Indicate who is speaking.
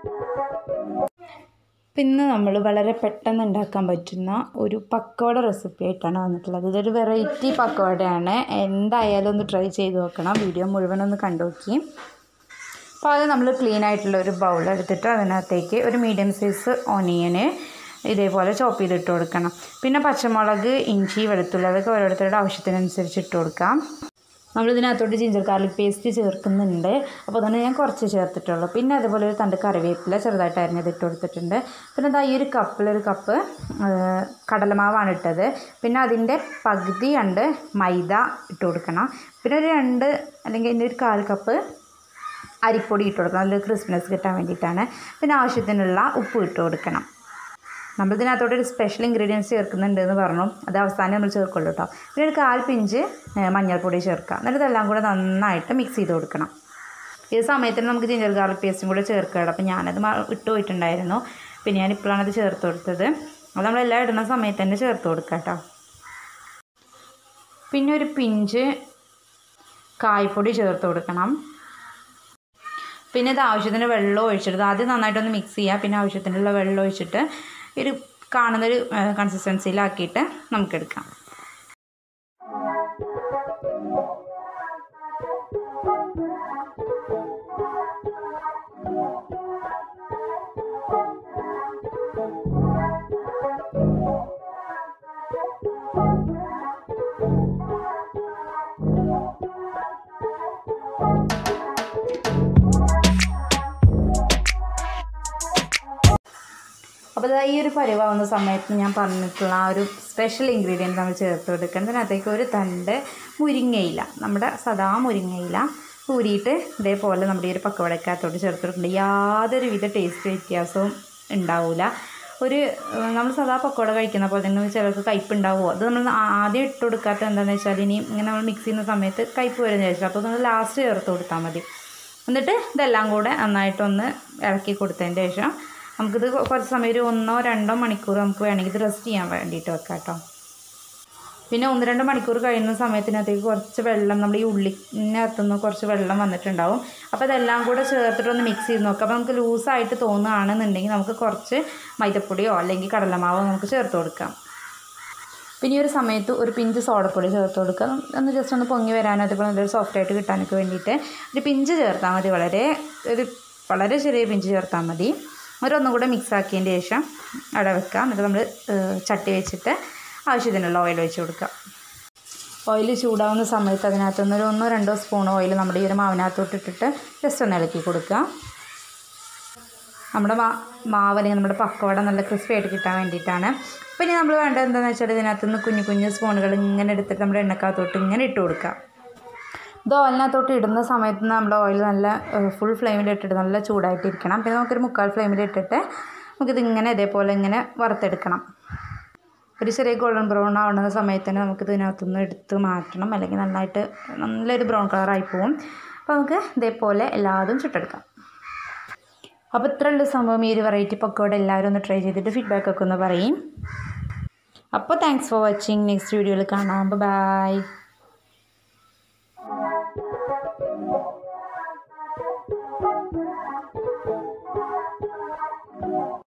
Speaker 1: പിന്നെ നമ്മൾ വളരെ പെട്ടെന്ന് ഉണ്ടാക്കാൻ പറ്റുന്ന ഒരു പക്കോട റെസിപ്പി ആയിട്ടാണ് വന്നിട്ടുള്ളത് ഇതൊരു വെറൈറ്റി പക്കോടയാണ് എന്തായാലും ഒന്ന് ട്രൈ ചെയ്ത് നോക്കണം വീഡിയോ മുഴുവനൊന്ന് കണ്ടു നോക്കി അപ്പോൾ അത് നമ്മൾ ക്ലീൻ ആയിട്ടുള്ള ഒരു ബൗൾ എടുത്തിട്ട് അതിനകത്തേക്ക് ഒരു മീഡിയം സൈസ് ഓണിയന് ഇതേപോലെ ചോപ്പ് ചെയ്തിട്ട് കൊടുക്കണം പിന്നെ പച്ചമുളക് ഇഞ്ചി വെളുത്തുള്ളി അതൊക്കെ ഓരോരുത്തരുടെ ആവശ്യത്തിനനുസരിച്ച് ഇട്ട് കൊടുക്കാം നമ്മൾ ഇതിനകത്തോട്ട് ജിഞ്ചർ ഗാർലിക് പേസ്റ്റ് ചേർക്കുന്നുണ്ട് അപ്പോൾ തന്നെ ഞാൻ കുറച്ച് ചേർത്തിട്ടുള്ളൂ പിന്നെ അതുപോലെ ഒരു തണ്ട് കറിവേപ്പില ചെറുതായിട്ട് അരിഞ്ഞത് ഇട്ട് കൊടുത്തിട്ടുണ്ട് പിന്നെ ഇതാ ഈ ഒരു കപ്പിലൊരു കപ്പ് കടലമാവാണ് ഇട്ടത് പിന്നെ അതിൻ്റെ പകുതി കണ്ട് മൈദ ഇട്ട് കൊടുക്കണം പിന്നെ ഒരു രണ്ട് അല്ലെങ്കിൽ അതിൻ്റെ ഒരു കാൽ കപ്പ് അരിപ്പൊടി ഇട്ട് കൊടുക്കണം നല്ലൊരു ക്രിസ്മസ് കിട്ടാൻ വേണ്ടിയിട്ടാണ് പിന്നെ ആവശ്യത്തിനുള്ള ഉപ്പ് ഇട്ട് കൊടുക്കണം നമ്മൾ ഇതിനകത്തോട്ട് ഒരു സ്പെഷ്യൽ ഇൻഗ്രീഡിയൻസ് ചേർക്കുന്നുണ്ട് എന്ന് പറഞ്ഞു അത് അവസാനം നമ്മൾ ചേർക്കുള്ളൂ കേട്ടോ പിന്നെ ഒരു കാൽ പിഞ്ച് ഏഹ്, മഞ്ഞൾപ്പൊടി ചേർക്കുക എന്നിട്ട് ഇതെല്ലാം കൂടെ നന്നായിട്ട് മിക്സ് ചെയ്ത് കൊടുക്കണം ഈ സമയത്തിന് നമുക്ക് ജിഞ്ചർ ഗാർലിക് പേസ്റ്റും കൂടെ ചേർക്കണം അപ്പം ഞാനത് മ- ഇട്ട് പോയിട്ടുണ്ടായിരുന്നു പിന്നെ ഞാൻ ഇപ്പോഴാണ് അത് ചേർത്ത് കൊടുത്തത് അത് നമ്മളെല്ലാം ഇടുന്ന സമയത്ത് തന്നെ ചേർത്ത് കൊടുക്കുക കേട്ടോ പിന്നെ ഒരു പിഞ്ച് കായ്പ്പൊടി ചേർത്ത് കൊടുക്കണം പിന്നെ ഇത് ആവശ്യത്തിന് വെള്ളം ഒഴിച്ചിട്ട് ആദ്യം നന്നായിട്ടൊന്ന് മിക്സ് ചെയ്യുക പിന്നെ ആവശ്യത്തിനുള്ള വെള്ളം ഒഴിച്ചിട്ട് ഒരു കാണുന്നൊരു കൺസിസ്റ്റൻസിയിലാക്കിയിട്ട് നമുക്കെടുക്കാം അപ്പോൾ ഇതാ ഈ ഒരു പരിവാകുന്ന സമയത്ത് ഞാൻ പറഞ്ഞിട്ടുള്ള ആ ഒരു സ്പെഷ്യൽ ഇൻഗ്രീഡിയൻറ്റ് നമ്മൾ ചേർത്ത് കൊടുക്കണം അതിനകത്തേക്ക് ഒരു തണ്ട് മുരിങ്ങയില നമ്മുടെ സദാ മുരിങ്ങയില ഊരിയിട്ട് ഇതേപോലെ നമ്മുടെ ഈ ഒരു പക്കവടക്കകത്തോട്ട് ചേർത്ത് കൊടുക്കുന്നുണ്ട് യാതൊരു വിധ ടേസ്റ്റ് വ്യത്യാസവും ഉണ്ടാവില്ല ഒരു ഏഹ്, നമ്മൾ സദാ പക്കോട കഴിക്കുന്ന പോലെ തന്നെ ചിലർക്ക് കയ്പ്പ് ഉണ്ടാവുമോ അത് നമ്മൾ ആ- ആദ്യം ഇട്ട് കൊടുക്കാത്ത എന്താണെന്ന് വെച്ചാൽ ഇനി ഇങ്ങനെ നമ്മൾ മിക്സ് ചെയ്യുന്ന സമയത്ത് കയ്പ്പ് വരുന്ന വിചാരിച്ചു അപ്പോൾ നമ്മൾ ലാസ്റ്റ് ചേർത്ത് കൊടുത്താൽ മതി എന്നിട്ട് ഇതെല്ലാം കൂടെ നന്നായിട്ടൊന്ന് ഇളക്കി കൊടുത്തതിന് ശേഷം നമുക്കിത് കൊ- കുറച്ച് സമയം ഒരു ഒന്നോ രണ്ടോ മണിക്കൂർ നമുക്ക് വേണമെങ്കിൽ ഇത് റെസ്റ്റ് ചെയ്യാൻ വേണ്ടിയിട്ട് വെക്കാം കേട്ടോ പിന്നെ ഒന്ന് രണ്ട് മണിക്കൂർ കഴിയുന്ന സമയത്തിനകത്തേക്ക് കുറച്ച് വെള്ളം നമ്മുടെ ഈ ഉള്ളിനകത്തുനിന്ന് കുറച്ച് വെള്ളം വന്നിട്ടുണ്ടാവും അപ്പോൾ ഇതെല്ലാം കൂടെ ചേർത്തിട്ടൊന്ന് മിക്സ് ചെയ്ത് നോക്കാം അപ്പോൾ നമുക്ക് ലൂസായിട്ട് തോന്നുകയാണെന്നുണ്ടെങ്കിൽ നമുക്ക് കുറച്ച് മൈദപ്പൊടിയോ അല്ലെങ്കിൽ കടലമാവോ നമുക്ക് ചേർത്ത് കൊടുക്കാം പിന്നെ ഈ ഒരു സമയത്ത് ഒരു പിഞ്ച് സോഡപ്പൊടി ചേർത്ത് കൊടുക്കുക ഒന്ന് ജസ്റ്റ് ഒന്ന് പൊങ്ങി വരാനോ അതുപോലെ നല്ലൊരു സോഫ്റ്റ് ആയിട്ട് കിട്ടാനൊക്കെ വേണ്ടിയിട്ട് ഒരു പിഞ്ച് ചേർത്താൽ മതി വളരെ ഒരു വളരെ ചെറിയ പിഞ്ച് ചേർത്താൽ മതി ഒരു ഒന്നും കൂടെ മിക്സ് ആക്കിയതിന് ശേഷം അവിടെ വെക്കുക എന്നിട്ട് നമ്മൾ ചട്ടി വെച്ചിട്ട് ആവശ്യത്തിനുള്ള ഓയിൽ ഒഴിച്ച് കൊടുക്കുക ഓയിൽ ചൂടാവുന്ന സമയത്ത് അതിനകത്തുനിന്ന് ഒരു ഒന്നോ രണ്ടോ സ്പൂൺ ഓയിൽ നമ്മുടെ ഈ ഒരു മാവിനകത്തോട്ട് ഇട്ടിട്ട് ജസ്റ്റ് ഒന്ന് ഇളക്കി കൊടുക്കുക നമ്മുടെ മാ മാവ് അല്ലെങ്കിൽ നമ്മുടെ പക്കവട നല്ല ക്രിസ്പി ആയിട്ട് കിട്ടാൻ വേണ്ടിയിട്ടാണ് പിന്നെ നമ്മൾ വേണ്ടത് എന്താണെന്ന് വെച്ചാൽ ഇതിനകത്ത് നിന്ന് കുഞ്ഞു കുഞ്ഞു സ്പൂണുകൾ ഇങ്ങനെ എടുത്തിട്ട് നമ്മുടെ എണ്ണക്കകത്തോട്ട് ഇങ്ങനെ ഇട്ട് കൊടുക്കുക ഇത് ഓയിലിനകത്തോട്ട് ഇടുന്ന സമയത്ത് നമ്മുടെ ഓയിൽ നല്ല ഫുൾ ഫ്ലെയിമിൽ ഇട്ടിട്ട് നല്ല ചൂടായിട്ടിരിക്കണം പിന്നെ നമുക്കൊരു മുക്കാൽ ഫ്ലെയിമിൽ ഇട്ടിട്ട് നമുക്കിത് ഇങ്ങനെ ഇതേപോലെ ഇങ്ങനെ വറുത്തെടുക്കണം ഒരു ചെറിയ ഗോൾഡൻ ബ്രൗൺ ആവുന്ന സമയത്ത് തന്നെ നമുക്കിത് ഇതിനകത്തുനിന്ന് എടുത്ത് മാറ്റണം അല്ലെങ്കിൽ നന്നായിട്ട് നല്ലൊരു ബ്രൗൺ കളറായി പോവും അപ്പോൾ നമുക്ക് ഇതേപോലെ എല്ലാതും ചുട്ടെടുക്കാം അപ്പോൾ ഇത്രയുള്ള സംഭവം ഈ ഒരു വെറൈറ്റി പക്കോട എല്ലാവരും ഒന്ന് ട്രൈ ചെയ്തിട്ട് ഫീഡ്ബാക്ക് ഒക്കെ ഒന്ന് പറയും അപ്പോൾ താങ്ക്സ് ഫോർ വാച്ചിങ് നെക്സ്റ്റ് വീഡിയോയിൽ കാണാം ബൈ